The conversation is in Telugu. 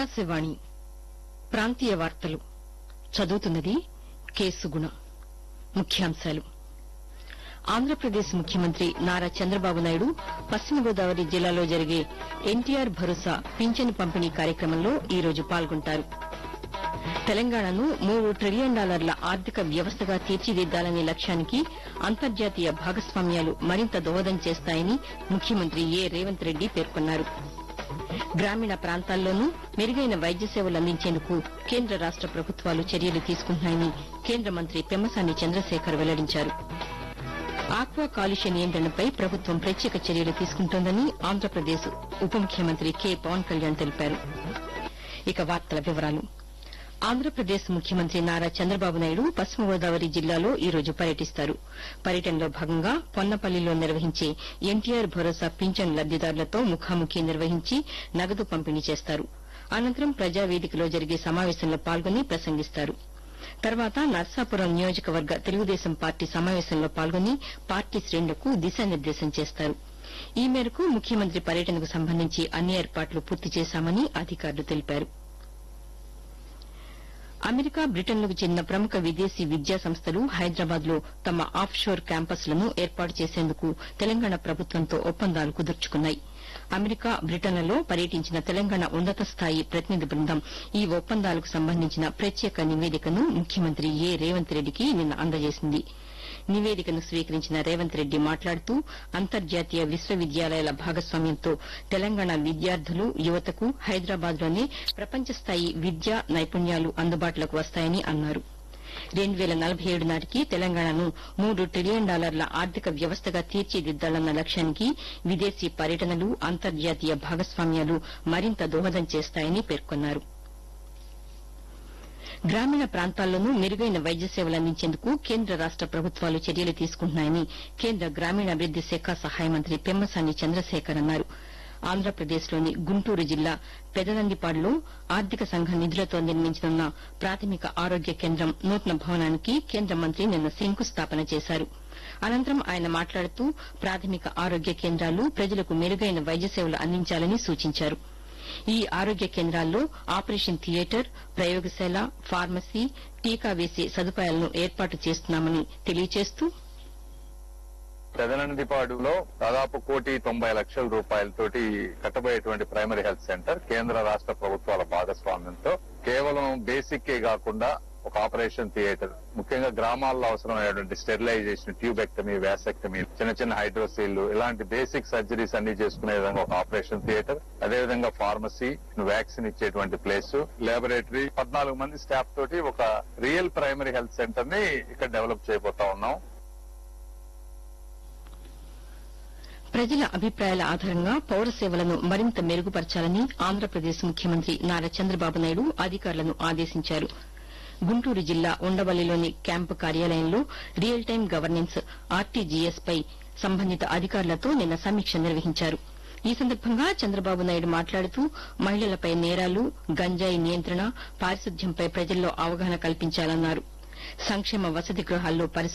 ఆకాశవాణి ప్రాంతీయ వార్తలు చదువుతున్నది కేసుగుణ ముఖ్యాంశాలు ఆంధ్రప్రదేశ్ ముఖ్యమంత్రి నారా చంద్రబాబు నాయుడు పశ్చిమ గోదావరి జిల్లాలో జరిగే ఎన్టీఆర్ భరోసా పింఛను పంపిణీ కార్యక్రమంలో ఈ రోజు పాల్గొంటారు తెలంగాణను మూడు ట్రిలియన్ డాలర్ల ఆర్థిక వ్యవస్థగా తీర్చిదిద్దాలనే లక్ష్యానికి అంతర్జాతీయ భాగస్వామ్యాలు మరింత దోహదం చేస్తాయని ముఖ్యమంత్రి ఏ రేవంత్ రెడ్డి పేర్కొన్నారు గ్రామీణ ప్రాంతాల్లోనూ మెరుగైన వైద్య సేవలు అందించేందుకు కేంద్ర రాష్ట ప్రభుత్వాలు చర్యలు తీసుకుంటున్నాయని కేంద్ర మంత్రి పెమ్మసాని చంద్రశేఖర్ వెల్లడించారు ఆక్వా కాలుష్య నియంత్రణపై ప్రభుత్వం ప్రత్యేక చర్యలు తీసుకుంటోందని ఆంధ్రప్రదేశ్ ఉప ముఖ్యమంత్రి కె పవన్ కళ్యాణ్ తెలిపారు ఇక వార్తల వివరాలు ఆంధ్రప్రదేశ్ ముఖ్యమంత్రి నారా చంద్రబాబు నాయుడు పశ్చిమ గోదావరి జిల్లాలో ఈ రోజు పర్యటిస్తారు పర్యటనలో భాగంగా పొన్నపల్లిలో నిర్వహించే ఎన్టీఆర్ భరోసా పింఛన్ లబ్దిదారులతో ముఖాముఖి నిర్వహించి నగదు పంపిణీ చేస్తారు అనంతరం ప్రజావేదికలో జరిగే సమావేశంలో పాల్గొని ప్రసంగిస్తారు తర్వాత నర్సాపురం నియోజకవర్గ తెలుగుదేశం పార్టీ సమావేశంలో పాల్గొని పార్టీ శ్రేణులకు దిశానిర్దేశం చేస్తారు ఈ మేరకు ముఖ్యమంత్రి పర్యటనకు సంబంధించి అన్ని ఏర్పాట్లు పూర్తి చేశామని అధికారులు తెలిపారు అమెరికా బ్రిటన్లకు చెందిన ప్రముఖ విదేశీ విద్యా సంస్థలు హైదరాబాద్ లో తమ ఆఫ్ షోర్ క్యాంపస్లను ఏర్పాటు చేసేందుకు తెలంగాణ ప్రభుత్వంతో ఒప్పందాలు కుదుర్చుకున్నాయి అమెరికా బ్రిటన్లలో పర్యటించిన తెలంగాణ ఉన్నత స్థాయి ప్రతినిధి బృందం ఈ ఒప్పందాలకు సంబంధించిన ప్రత్యేక నివేదికను ముఖ్యమంత్రి ఏ రేవంత్ రెడ్డికి నిన్న అందజేసింది నివేదికను స్వీకరించిన రేవంత్ రెడ్డి మాట్లాడుతూ అంతర్జాతీయ విశ్వవిద్యాలయాల భాగస్వామ్యంతో తెలంగాణ విద్యార్థులు యువతకు హైదరాబాద్లోనే ప్రపంచ స్థాయి విద్యా నైపుణ్యాలు అందుబాటులోకి వస్తాయని అన్నారు రెండు వేల నలభై ఏడు నాటికి తెలంగాణను మూడు ట్రిలియన్ డాలర్ల ఆర్థిక వ్యవస్థగా తీర్చిదిద్దాలన్న లక్ష్యానికి విదేశీ పర్యటనలు అంతర్జాతీయ భాగస్వామ్యాలు మరింత దోహదం చేస్తాయని పేర్కొన్నారు గ్రామీణ ప్రాంతాల్లోనూ మెరుగైన వైద్య సేవలు అందించేందుకు కేంద్ర రాష్ట ప్రభుత్వాలు చర్యలు తీసుకుంటున్నాయని కేంద్ర గ్రామీణాభివృద్ది శాఖ సహాయ మంత్రి పెమ్మసాని చంద్రశేఖర్ అన్నారు ఆంధ్రప్రదేశ్లోని గుంటూరు జిల్లా పెదనందిపాడులో ఆర్థిక సంఘం నిధులతో నిర్మించనున్న ప్రాథమిక ఆరోగ్య కేంద్రం నూతన భవనానికి కేంద్ర మంత్రి నిన్న శంకుస్థాపన చేశారు అనంతరం ఆయన మాట్లాడుతూ ప్రాథమిక ఆరోగ్య కేంద్రాలు ప్రజలకు మెరుగైన వైద్య సేవలు అందించాలని సూచించారు ఈ ఆరోగ్య కేంద్రాల్లో ఆపరేషన్ థియేటర్ ప్రయోగశాల ఫార్మసీ టీకా వేసే సదుపాయాలను ఏర్పాటు చేస్తున్నామని తెలియజేస్తూ పెదనందిపాడులో దాదాపు కోటి తొంభై లక్షల రూపాయలతోటి కట్టబోయేటువంటి ప్రైమరీ హెల్త్ సెంటర్ కేంద్ర రాష్ట్ర ప్రభుత్వాల భాగస్వామ్యంతో కేవలం బేసిక్ కే కాకుండా ఒక ఆపరేషన్ థియేటర్ ముఖ్యంగా గ్రామాల్లో అవసరమైనటువంటి స్టెరిలైజేషన్ ట్యూబెక్టమీ వ్యాసెక్టమీ చిన్న చిన్న హైడ్రోసీల్లు ఇలాంటి బేసిక్ సర్జరీస్ అన్ని చేసుకునే విధంగా ఒక ఆపరేషన్ థియేటర్ అదేవిధంగా ఫార్మసీ వ్యాక్సిన్ ఇచ్చేటువంటి ప్లేస్ లాబొరేటరీ పద్నాలుగు మంది స్టాఫ్ తోటి ఒక రియల్ ప్రైమరీ హెల్త్ సెంటర్ ని ఇక్కడ డెవలప్ చేయబోతా ఉన్నాం ప్రజల అభిప్రాయాల ఆధారంగా పౌర సేవలను మరింత మెరుగుపరచాలని ఆంధ్రప్రదేశ్ ముఖ్యమంత్రి నారా చంద్రబాబు నాయుడు అధికారులను ఆదేశించారు గుంటూరు జిల్లా ఉండవల్లిలోని క్యాంపు కార్యాలయంలో రియల్ టైం గవర్నెన్స్ ఆర్టీజీఎస్ పై సంబంధిత అధికారులతో నిన్న సమీక్ష నిర్వహించారు ఈ సందర్భంగా చంద్రబాబు నాయుడు మాట్లాడుతూ మహిళలపై నేరాలు గంజాయి నియంత్రణ పారిశుద్ధ్యంపై ప్రజల్లో అవగాహన కల్పించాలన్నారు సంక్షేమ వసతి గృహాల్లో పరిశుభ్రత